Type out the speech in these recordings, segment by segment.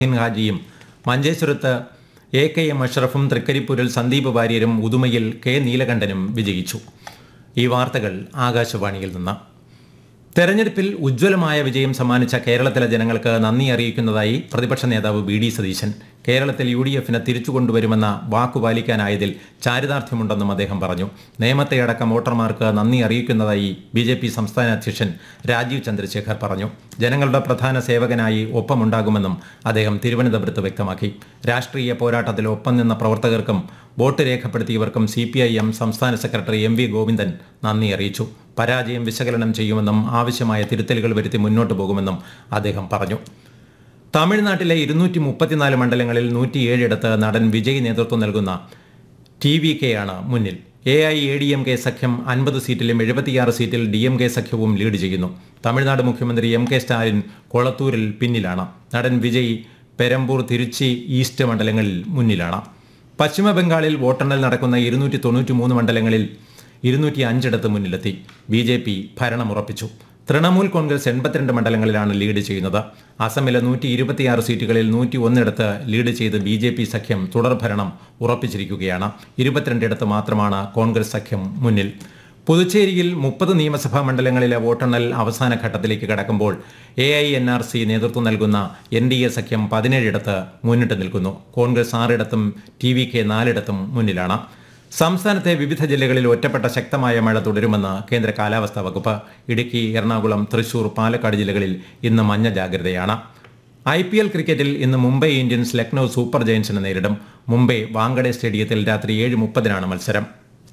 ഷഹീൻ ഹാജിയും മഞ്ചേശ്വരത്ത് A K M അഷ്റഫും തൃക്കരിപ്പൂരിൽ സന്ദീപ് വാര്യരും ഉദുമയിൽ കെ നീലകണ്ഠനും വിജയിച്ചു ഈ വാർത്തകൾ ആകാശവാണിയിൽ നിന്ന് തെരഞ്ഞെടുപ്പിൽ ഉജ്ജ്വലമായ വിജയം സമ്മാനിച്ച കേരളത്തിലെ ജനങ്ങൾക്ക് നന്ദി അറിയിക്കുന്നതായി പ്രതിപക്ഷ നേതാവ് വി ഡി സതീശൻ കേരളത്തിൽ യു ഡി എഫിനെ തിരിച്ചുകൊണ്ടുവരുമെന്ന വാക്കു പാലിക്കാനായതിൽ ചാരിതാർത്ഥ്യമുണ്ടെന്നും അദ്ദേഹം പറഞ്ഞു നേമത്തെ അടക്കം വോട്ടർമാർക്ക് നന്ദി അറിയിക്കുന്നതായി ബി ജെ പി സംസ്ഥാന അധ്യക്ഷൻ രാജീവ് ചന്ദ്രശേഖർ പറഞ്ഞു ജനങ്ങളുടെ പ്രധാന സേവകനായി ഒപ്പമുണ്ടാകുമെന്നും അദ്ദേഹം തിരുവനന്തപുരത്ത് വ്യക്തമാക്കി രാഷ്ട്രീയ പോരാട്ടത്തിൽ ഒപ്പം നിന്ന പ്രവർത്തകർക്കും വോട്ട് രേഖപ്പെടുത്തിയവർക്കും സി പി ഐ എം സംസ്ഥാന സെക്രട്ടറി എം വി ഗോവിന്ദൻ നന്ദി അറിയിച്ചു പരാജയം വിശകലനം ചെയ്യുമെന്നും ആവശ്യമായ തിരുത്തലുകൾ വരുത്തി മുന്നോട്ട് പോകുമെന്നും അദ്ദേഹം പറഞ്ഞു തമിഴ്നാട്ടിലെ ഇരുന്നൂറ്റി മുപ്പത്തിനാല് മണ്ഡലങ്ങളിൽ നൂറ്റിയേഴിടത്ത് നടൻ വിജയ് നേതൃത്വം നൽകുന്ന ടി വി കെ ആണ് മുന്നിൽ A I A D M K സഖ്യം അൻപത് സീറ്റിലും എഴുപത്തിയാറ് സീറ്റിൽ ഡി എം കെ സഖ്യവും ലീഡ് ചെയ്യുന്നു തമിഴ്നാട് മുഖ്യമന്ത്രി എം കെ സ്റ്റാലിൻ കൊളത്തൂരിൽ പിന്നിലാണ് നടൻ വിജയ് പെരമ്പൂർ തിരുച്ചി ഈസ്റ്റ് മണ്ഡലങ്ങളിൽ മുന്നിലാണ് പശ്ചിമ ബംഗാളിൽ വോട്ടെണ്ണൽ നടക്കുന്ന ഇരുന്നൂറ്റി തൊണ്ണൂറ്റി മൂന്ന് മണ്ഡലങ്ങളിൽ ഇരുന്നൂറ്റി അഞ്ചിടത്ത് മുന്നിലെത്തി ബി ജെ പി ഭരണമുറപ്പിച്ചു തൃണമൂൽ കോൺഗ്രസ് എൺപത്തിരണ്ട് മണ്ഡലങ്ങളിലാണ് ലീഡ് ചെയ്യുന്നത് അസമിലെ നൂറ്റി ഇരുപത്തിയാറ് സീറ്റുകളിൽ നൂറ്റി ഒന്നിടത്ത് ലീഡ് ചെയ്ത് ബി ജെ പി സഖ്യം തുടർഭരണം ഉറപ്പിച്ചിരിക്കുകയാണ് ഇരുപത്തിരണ്ടിടത്ത് മാത്രമാണ് കോൺഗ്രസ് സഖ്യം മുന്നിൽ പുതുച്ചേരിയിൽ മുപ്പത് നിയമസഭാ മണ്ഡലങ്ങളിലെ വോട്ടെണ്ണൽ അവസാന ഘട്ടത്തിലേക്ക് കടക്കുമ്പോൾ A I N R C നേതൃത്വം നൽകുന്ന എൻ ഡി എ സഖ്യം പതിനേഴിടത്ത് മുന്നിട്ട് നിൽക്കുന്നു കോൺഗ്രസ് ആറിടത്തും ടി വി കെ നാലിടത്തും മുന്നിലാണ് സംസ്ഥാനത്തെ വിവിധ ജില്ലകളിൽ ഒറ്റപ്പെട്ട ശക്തമായ മഴ തുടരുമെന്ന് കേന്ദ്ര കാലാവസ്ഥാ വകുപ്പ് ഇടുക്കി എറണാകുളം തൃശൂർ പാലക്കാട് ജില്ലകളിൽ ഇന്ന് മഞ്ഞ ജാഗ്രതയാണ് ഐ പി എൽ ക്രിക്കറ്റിൽ ഇന്ന് മുംബൈ ഇന്ത്യൻസ് ലക്നൌ സൂപ്പർ ജയൻസിനെ നേരിടും മുംബൈ വാങ്കഡെ സ്റ്റേഡിയത്തിൽ രാത്രി ഏഴ് മുപ്പതിനാണ് മത്സരം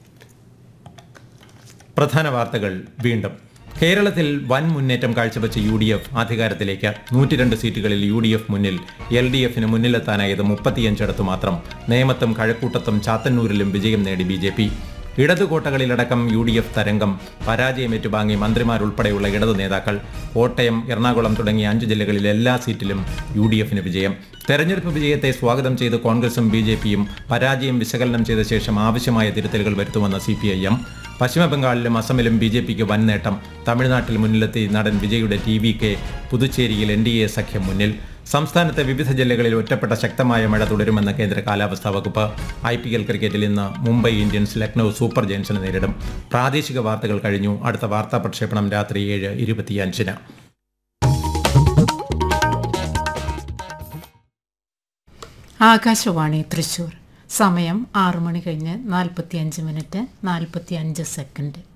പ്രധാന വാർത്തകൾ വീണ്ടും കേരളത്തിൽ വൻ മുന്നേറ്റം കാഴ്ചവെച്ച യു ഡി എഫ് അധികാരത്തിലേക്ക് നൂറ്റിരണ്ട് സീറ്റുകളിൽ യു ഡി എഫ് മുന്നിൽ എൽ ഡി എഫിന് മുന്നിലെത്താനായത് മുപ്പത്തിയഞ്ചിടത്ത് മാത്രം നേമത്തും കഴക്കൂട്ടത്തും ചാത്തന്നൂരിലും വിജയം നേടി ബി ജെ പി ഇടതുകോട്ടകളിലടക്കം യു ഡി എഫ് തരംഗം പരാജയം ഏറ്റുവാങ്ങി മന്ത്രിമാരുൾപ്പെടെയുള്ള ഇടതു നേതാക്കൾ കോട്ടയം എറണാകുളം തുടങ്ങിയ അഞ്ച് ജില്ലകളിൽ എല്ലാ സീറ്റിലും യു ഡി എഫിന് വിജയം തെരഞ്ഞെടുപ്പ് വിജയത്തെ സ്വാഗതം ചെയ്ത് കോൺഗ്രസും ബി ജെ പിയും പരാജയം വിശകലനം ചെയ്ത ശേഷം ആവശ്യമായ തിരുത്തലുകൾ വരുത്തുമെന്ന് സി പി ഐ എം പശ്ചിമബംഗാളിലും അസമിലും ബി ജെ പിക്ക് വൻ നേട്ടം തമിഴ്നാട്ടിൽ മുന്നിലെത്തി നടൻ വിജയുടെ ടി വി കെ പുതുച്ചേരിയിൽ എൻ ഡി എ സഖ്യം മുന്നിൽ സംസ്ഥാനത്തെ വിവിധ ജില്ലകളിൽ ഒറ്റപ്പെട്ട ശക്തമായ മഴ തുടരുമെന്ന് കേന്ദ്ര കാലാവസ്ഥാ വകുപ്പ് ഐ പി എൽ ക്രിക്കറ്റിൽ ഇന്ന് മുംബൈ ഇന്ത്യൻസ് ലക്നൌ സൂപ്പർ ജയൻസിനെ നേരിടും പ്രാദേശിക വാർത്തകൾ കഴിഞ്ഞു അടുത്ത വാർത്താ പ്രക്ഷേപണം രാത്രി ഏഴ് ഇരുപത്തിയഞ്ചിന് ആകാശവാണി തൃശൂർ സമയം ആറു മണി കഴിഞ്ഞ് നാൽപ്പത്തിയഞ്ച് മിനിറ്റ് നാൽപ്പത്തിയഞ്ച് സെക്കൻഡ്